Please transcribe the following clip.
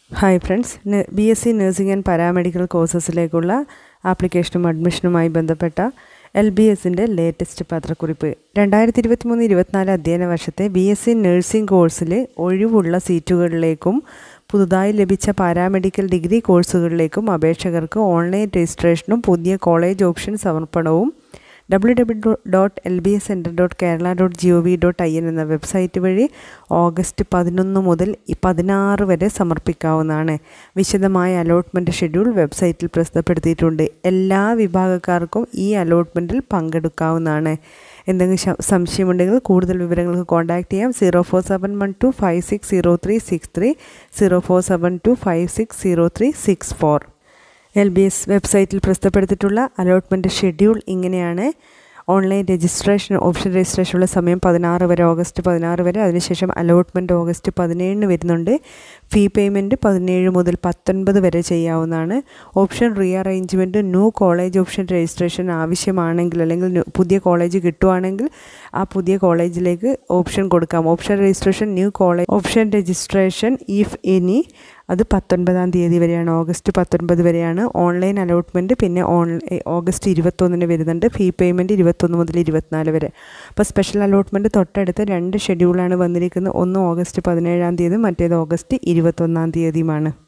hi friends B S C nursing and paramedical കോഴ്സസിലേക്കുള്ള ആപ്ലിക്കേഷനും അഡ്മിഷനുമായി ബന്ധപ്പെട്ട എൽ ബി എസിൻ്റെ ലേറ്റസ്റ്റ് പത്രക്കുറിപ്പ് രണ്ടായിരത്തി ഇരുപത്തി മൂന്ന് ഇരുപത്തിനാല് അധ്യയന വർഷത്തെ ബി എസ് സി നഴ്സിംഗ് കോഴ്സിൽ ഒഴിവുള്ള സീറ്റുകളിലേക്കും പുതുതായി ലഭിച്ച പാരാമെഡിക്കൽ ഡിഗ്രി കോഴ്സുകളിലേക്കും അപേക്ഷകർക്ക് ഓൺലൈൻ രജിസ്ട്രേഷനും പുതിയ കോളേജ് ഓപ്ഷൻ സമർപ്പണവും W W dot L B S centre dot Kerala dot G O V dot I N എന്ന വെബ്സൈറ്റ് വഴി ഓഗസ്റ്റ് പതിനൊന്ന് മുതൽ പതിനാറ് വരെ സമർപ്പിക്കാവുന്നതാണ് വിശദമായ അലോട്ട്മെൻറ്റ് ഷെഡ്യൂൾ വെബ്സൈറ്റിൽ പ്രസിദ്ധപ്പെടുത്തിയിട്ടുണ്ട് എല്ലാ വിഭാഗക്കാർക്കും ഈ അലോട്ട്മെൻറ്റിൽ പങ്കെടുക്കാവുന്നതാണ് എന്തെങ്കിലും സംശയമുണ്ടെങ്കിൽ കൂടുതൽ വിവരങ്ങൾക്ക് കോൺടാക്റ്റ് ചെയ്യാം zero four seven one two five six zero three six three zero four seven two five six zero three six four L B S വെബ്സൈറ്റിൽ പ്രസിദ്ധപ്പെടുത്തിയിട്ടുള്ള അലോട്ട്മെൻറ്റ് ഷെഡ്യൂൾ ഇങ്ങനെയാണ് ഓൺലൈൻ രജിസ്ട്രേഷൻ ഓപ്ഷൻ രജിസ്ട്രേഷനുള്ള സമയം പതിനാറ് വരെ ഓഗസ്റ്റ് പതിനാറ് വരെ അതിനുശേഷം അലോട്ട്മെൻറ്റ് ഓഗസ്റ്റ് പതിനേഴിന് വരുന്നുണ്ട് ഫീ പേയ്മെൻറ്റ് പതിനേഴ് മുതൽ പത്തൊൻപത് വരെ ചെയ്യാവുന്നതാണ് option rearrangement new college option registration ആവശ്യമാണെങ്കിൽ അല്ലെങ്കിൽ പുതിയ കോളേജ് കിട്ടുവാണെങ്കിൽ ആ പുതിയ കോളേജിലേക്ക് ഓപ്ഷൻ കൊടുക്കാം option registration new college option registration if any അത് പത്തൊൻപതാം തീയതി വരെയാണ് ഓഗസ്റ്റ് പത്തൊൻപത് വരെയാണ് ഓൺലൈൻ അലോട്ട്മെൻറ്റ് പിന്നെ ഓൺ ഓഗസ്റ്റ് ഇരുപത്തൊന്നിന് വരുന്നുണ്ട് ഫീ പേയ്മെൻറ്റ് ഇരുപത്തൊന്ന് മുതൽ ഇരുപത്തിനാല് വരെ അപ്പോൾ സ്പെഷ്യൽ അലോട്ട്മെൻറ്റ് തൊട്ടടുത്ത് രണ്ട് ഷെഡ്യൂളാണ് വന്നിരിക്കുന്നത് ഒന്ന് ഓഗസ്റ്റ് പതിനേഴാം തീയതി മറ്റേത് ഓഗസ്റ്റ് ഇരുപത്തൊന്നാം തീയതിയുമാണ്